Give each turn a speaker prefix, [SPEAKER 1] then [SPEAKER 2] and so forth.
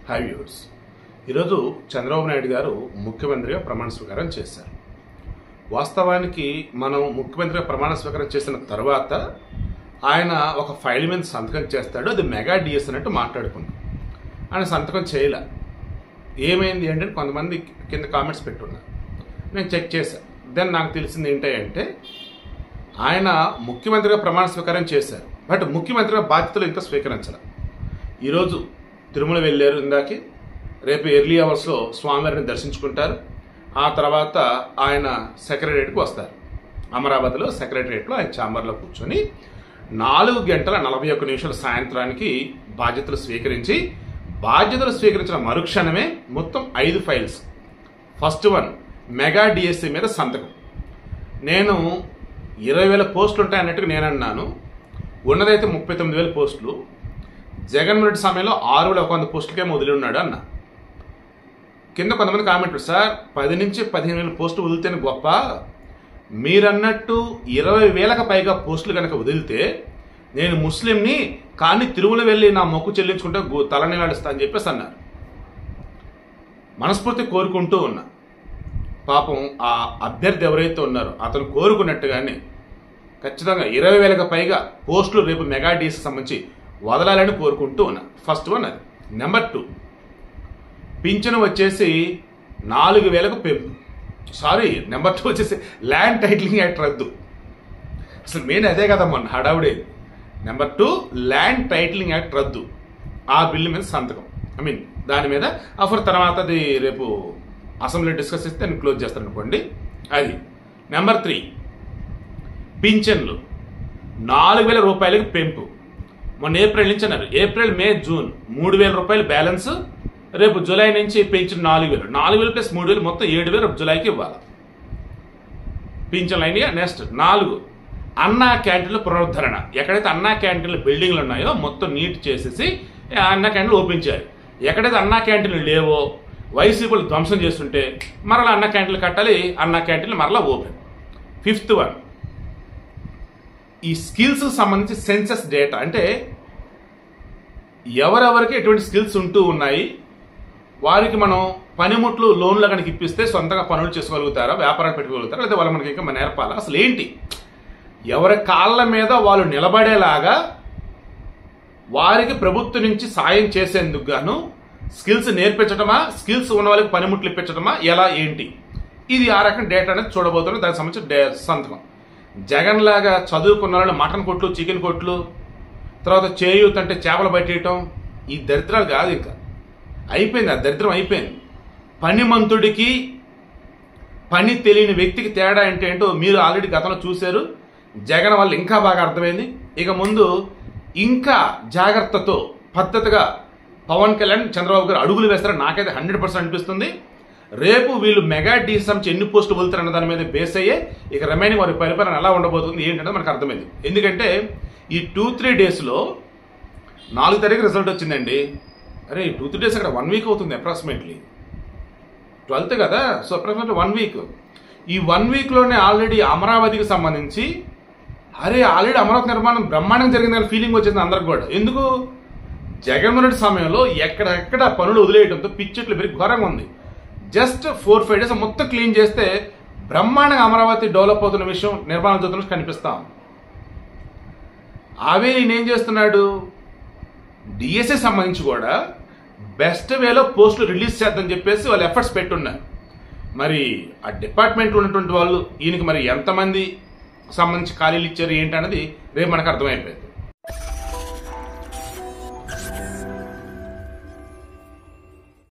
[SPEAKER 1] high viewers ఈరోజు చంద్రబాబు నాయుడు గారు ముఖ్యమంత్రిగా ప్రమాణ స్వీకారం చేశారు వాస్తవానికి మనం ముఖ్యమంత్రిగా ప్రమాణ స్వీకారం చేసిన తర్వాత ఆయన ఒక ఫైల్ మీద సంతకం చేస్తాడు అది మెగా డిఎస్ అన్నట్టు మాట్లాడుకున్నాం ఆయన సంతకం చేయలే ఏమైంది అంటే కొంతమంది కింద కామెంట్స్ పెట్టున్నారు నేను చెక్ చేశాను దెన్ నాకు తెలిసింది ఏంటంటే ఆయన ముఖ్యమంత్రిగా ప్రమాణ స్వీకారం చేశారు బట్ ముఖ్యమంత్రిగా బాధ్యతలు ఇంకా స్వీకరించాలి ఈరోజు తిరుమల వెళ్ళారు ఇందాకి రేపు ఎర్లీ అవర్స్లో స్వామివారిని దర్శించుకుంటారు ఆ తర్వాత ఆయన సెక్రటరియట్కి వస్తారు అమరావతిలో సెక్రటరియట్లో ఆయన ఛాంబర్లో కూర్చొని నాలుగు గంటల నలభై ఒక్క నిమిషాల సాయంత్రానికి బాధ్యతలు స్వీకరించి బాధ్యతలు స్వీకరించిన మరుక్షణమే మొత్తం ఐదు files first one mega DSC మీద సంతకం నేను ఇరవై వేల పోస్టులు ఉంటాయన్నట్టుగా నేను అన్నాను ఉన్నదైతే ముప్పై తొమ్మిది వేల పోస్టులు జగన్మోహన్ రెడ్డి సమయంలో ఆరు వేల ఒక వంద పోస్టులకే వదిలి ఉన్నాడు అన్న కింద కొంతమంది కామెంట్లు సార్ పది నుంచి పదిహేను వేల పోస్టులు వదిలితేనే గొప్ప మీరన్నట్టు ఇరవై వేలకు పైగా పోస్టులు కనుక వదిలితే నేను ముస్లింని కానీ తిరుమల వెళ్ళి నా మొక్కు చెల్లించుకుంటే గో- తలనీలాడిస్తా అని చెప్పేసి అన్నారు మనస్ఫూర్తి కోరుకుంటూ ఉన్నా పాపం ఆ అభ్యర్థి ఎవరైతే ఉన్నారో అతను కోరుకున్నట్టుగానే ఖచ్చితంగా ఇరవై వేలకు పైగా పోస్టులు రేపు మెగా డీస్కి సంబంధించి వదలాలని కోరుకుంటూ ఉన్నా ఫస్ట్ వన్ అది నెంబర్ టూ పింఛను వచ్చేసి నాలుగు వేలకు పెంపు సారీ నెంబర్ టూ వచ్చేసి ల్యాండ్ టైటిలింగ్ యాక్ట్ రద్దు అసలు మెయిన్ అదే కదా మొన్న హడావుడే number two land titling act రద్దు ఆ బిల్లు మీద సంతకం ఐ మీన్ దాని మీద ఆఫర్ తర్వాత అది రేపు అసెంబ్లీ డిస్కస్ చేస్తే నేను క్లోజ్ చేస్తాను అనుకోండి అది నెంబర్ త్రీ పింఛన్లు నాలుగు వేల రూపాయలకి పెంపు మొన్న ఏప్రిల్ నుంచి అన్నారు ఏప్రిల్ మే జూన్ మూడు వేల రూపాయలు బ్యాలెన్స్ రేపు జూలై నుంచి పెంచిన నాలుగు వేలు నాలుగు వేలు ప్లస్ మూడు వేలు మొత్తం ఏడు వేలు రేపు జూలైకి ఇవ్వాలి పింఛన్లు అయినాయి నెక్స్ట్ నాలుగు అన్నా క్యాంటీన్ల పునరుద్ధరణ ఎక్కడైతే అన్నా క్యాంటీన్ల బిల్డింగ్లు ఉన్నాయో మొత్తం నీట్ చేసేసి ఆ అన్నా క్యాంటీన్లు ఓపెన్ చేయాలి ఎక్కడైతే అన్నా క్యాంటీన్లు లేవో వైసీపీలు ధ్వంసం చేస్తుంటే మరలా అన్నా క్యాంటీన్లు కట్టాలి అన్నా క్యాంటీన్లు మరలా ఓపెన్ ఫిఫ్త్ వన్ ఈ స్కిల్స్ సంబంధించి సెన్సస్ డేటా అంటే ఎవరెవరికి ఎటువంటి స్కిల్స్ ఉంటూ ఉన్నాయి వారికి మనం పనిముట్లు లోన్లు కనుక ఇప్పిస్తే సొంతంగా పనులు చేసుకోగలుగుతారా వ్యాపారాలు పెట్టుకోగలుగుతారా లేదా వాళ్ళు మనకి ఇంకా మన నేర్పాలా అసలు ఏంటి ఎవరి కాళ్ళ మీద వాళ్ళు నిలబడేలాగా వారికి ప్రభుత్వం నుంచి సాయం చేసేందుకు గాను స్కిల్స్ నేర్పించడమా స్కిల్స్ ఉన్న వాళ్ళకి పనిముట్లు ఇప్పించడమా ఎలా ఏంటి ఇది ఆ రకం డేటా అనేది చూడబోతున్నాం దానికి సంబంధించిన డే సంతకం జగన్ లాగా చదువుకున్న వాళ్ళు మటన్ కొట్లు చికెన్ కొట్లు తర్వాత చేయూత్ అంటే చేపలు పట్టేయటం ఈ దరిద్రాలు కాదు ఇంకా అయిపోయింది ఆ దరిద్రం అయిపోయింది పనిమంతుడికి పని తెలియని వ్యక్తికి తేడా అంటే ఏంటో మీరు ఆల్రెడీ గతంలో చూశారు జగన్ వల్ల ఇంకా బాగా అర్థమైంది ఇక ముందు ఇంకా జాగ్రత్తతో పద్ధతిగా పవన్ కళ్యాణ్ చంద్రబాబు గారు అడుగులు వేస్తారని నాకైతే హండ్రెడ్ పర్సెంట్ అనిపిస్తుంది రేపు వీళ్ళు మెగా డీసమ్ ఎన్ని పోస్టులు వెళ్తారన్న దాని మీద బేస్ అయ్యే ఇక రిమైనింగ్ వారి పరిపాలన ఎలా ఉండబోతుంది ఏంటంటే మనకు అర్థమైంది ఎందుకంటే ఈ టూ త్రీ డేస్లో నాలుగు తారీఖు రిజల్ట్ వచ్చిందండి అరే టూ త్రీ డేస్ అక్కడ వన్ వీక్ అవుతుంది అప్రాక్సిమేట్లీ ట్వెల్త్ కదా సో అప్రాక్సిమేట్లీ వన్ వీక్ ఈ వన్ వీక్లోనే ఆల్రెడీ అమరావతికి సంబంధించి అరే ఆల్రెడీ అమరావతి నిర్మాణం బ్రహ్మాండం జరిగిందని ఫీలింగ్ వచ్చింది అందరికి కూడా ఎందుకు జగన్మోహన్ రెడ్డి సమయంలో ఎక్కడెక్కడ పనులు వదిలేయడంతో పిచ్చెట్లు పెరిగి ఘోరంగా ఉంది జస్ట్ ఫోర్ ఫైవ్ డేస్ మొత్తం క్లీన్ చేస్తే బ్రహ్మాండంగా అమరావతి డెవలప్ అవుతున్న విషయం నిర్మాణం జరుగుతున్న కనిపిస్తాం అవే నేనేం చేస్తున్నాడు డిఎస్ఏ సంబంధించి కూడా బెస్ట్ వేలో పోస్టులు రిలీజ్ చేద్దని చెప్పేసి వాళ్ళు ఎఫర్ట్స్ పెట్టున్నారు మరి ఆ డిపార్ట్మెంట్లో ఉన్నటువంటి వాళ్ళు ఈయనకి మరి ఎంతమంది సంబంధించి ఖాళీలు ఇచ్చారు ఏంటన్నది రేపు మనకు అర్థమైపోయింది